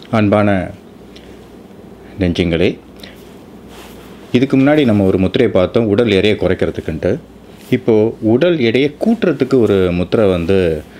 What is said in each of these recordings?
அன்பான நெஞ்சங்களே இதுக்கு முன்னாடி நம்ம ஒரு முத்திரையை பார்த்தோம் உடல் எடையை குறைக்கிறதுக்குன்ட்டு இப்போது உடல் எடையை கூட்டுறதுக்கு ஒரு முத்திரை வந்து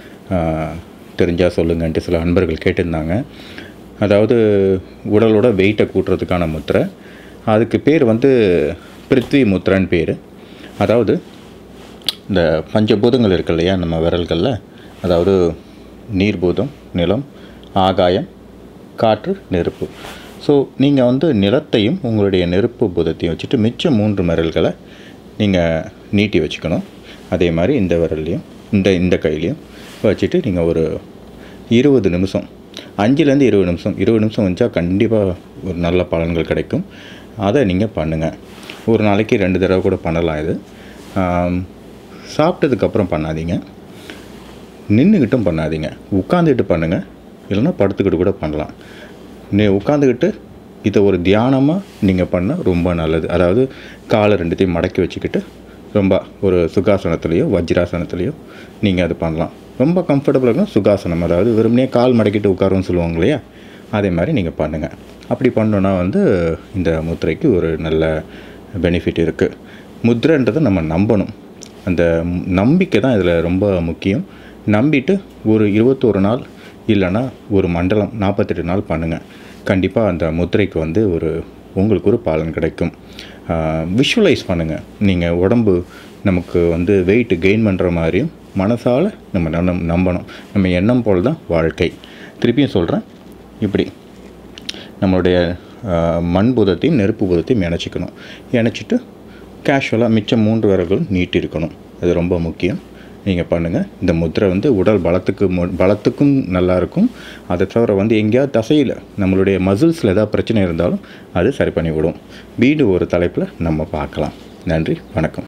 தெரிஞ்சால் சொல்லுங்கன்ட்டு சில அன்பர்கள் கேட்டிருந்தாங்க அதாவது உடலோட வெயிட்டை கூட்டுறதுக்கான முத்திரை அதுக்கு பேர் வந்து பிருத்வி முத்திரன்னு பேர் அதாவது இந்த பஞ்சபூதங்கள் இருக்கு இல்லையா நம்ம விரல்களில் அதாவது நீர்பூதம் நிலம் ஆகாயம் காற்று நெருப்பு ஸோ நீங்கள் வந்து நிலத்தையும் உங்களுடைய நெருப்பு பூதத்தையும் வச்சுட்டு மிச்சம் மூன்று விரல்களை நீங்கள் நீட்டி வச்சுக்கணும் அதே மாதிரி இந்த விரல்லையும் இந்த இந்த கையிலையும் வச்சுட்டு நீங்கள் ஒரு இருபது நிமிஷம் அஞ்சுலேருந்து இருபது நிமிஷம் இருபது நிமிஷம் வச்சா கண்டிப்பாக ஒரு நல்ல பலன்கள் கிடைக்கும் அதை நீங்கள் பண்ணுங்கள் ஒரு நாளைக்கு ரெண்டு தடவை கூட பண்ணலாம் இது ஆம், சாப்பிட்டதுக்கப்புறம் பண்ணாதீங்க நின்றுக்கிட்டும் பண்ணாதீங்க உட்காந்துக்கிட்டு பண்ணுங்கள் இல்லைன்னா படுத்துக்கிட்டு கூட பண்ணலாம் நீ உட்காந்துக்கிட்டு இதை ஒரு தியானமாக நீங்கள் பண்ணால் ரொம்ப நல்லது அதாவது காலை ரெண்டுத்தையும் மடக்கி வச்சுக்கிட்டு ரொம்ப ஒரு சுகாசனத்துலேயோ வஜ்ராசனத்துலேயோ நீங்கள் அது பண்ணலாம் ரொம்ப கம்ஃபர்டபுளாக இருக்கும் சுகாசனம் அதாவது வெறுமனே கால் மடக்கிட்டு உட்காருன்னு சொல்லுவாங்க இல்லையா அதே மாதிரி நீங்கள் பண்ணுங்கள் அப்படி பண்ணோன்னா வந்து இந்த முத்திரைக்கு ஒரு நல்ல பெனிஃபிட் இருக்குது முத்திரைன்றதை நம்ம நம்பணும் அந்த ம்- நம்பிக்கை தான் இதில் ரொம்ப முக்கியம் நம்பிட்டு ஒரு இருபத்தோரு நாள் இல்லைன்னா ஒரு மண்டலம் நாற்பத்தெட்டு நாள் பண்ணுங்கள் கண்டிப்பாக அந்த முத்திரைக்கு வந்து ஒரு உங்களுக்கு ஒரு பலன் கிடைக்கும் விஷுவலைஸ் பண்ணுங்கள் நீங்கள் உடம்பு நமக்கு வந்து வெயிட் கெயின் பண்ணுற மாதிரியும் மனசால் நம்ம நம் நம்பணும் நம்ம எண்ணம் போல் தான் வாழ்க்கை திருப்பியும் சொல்கிறேன் இப்படி நம்மளுடைய ஆஹ், மண் பூதத்தையும் நெருப்பு பூதத்தையும் இணைச்சிக்கணும் இணைச்சிட்டு கேஷுவலாக மிச்சம் மூன்று விரல்களும் நீட்டி இருக்கணும் அது ரொம்ப முக்கியம் நீங்கள் பண்ணுங்கள் இந்த முத்திரை வந்து உடல் பலத்துக்கு மு- பலத்துக்கும் நல்லா இருக்கும் அதை தவிர வந்து எங்கேயாவது தசையில் நம்மளுடைய மசில்ஸில் ஏதாவது பிரச்சனை இருந்தாலும் அது சரி பண்ணி விடும் வீடு ஒரு தலைப்பில் நம்ம பார்க்கலாம் நன்றி வணக்கம்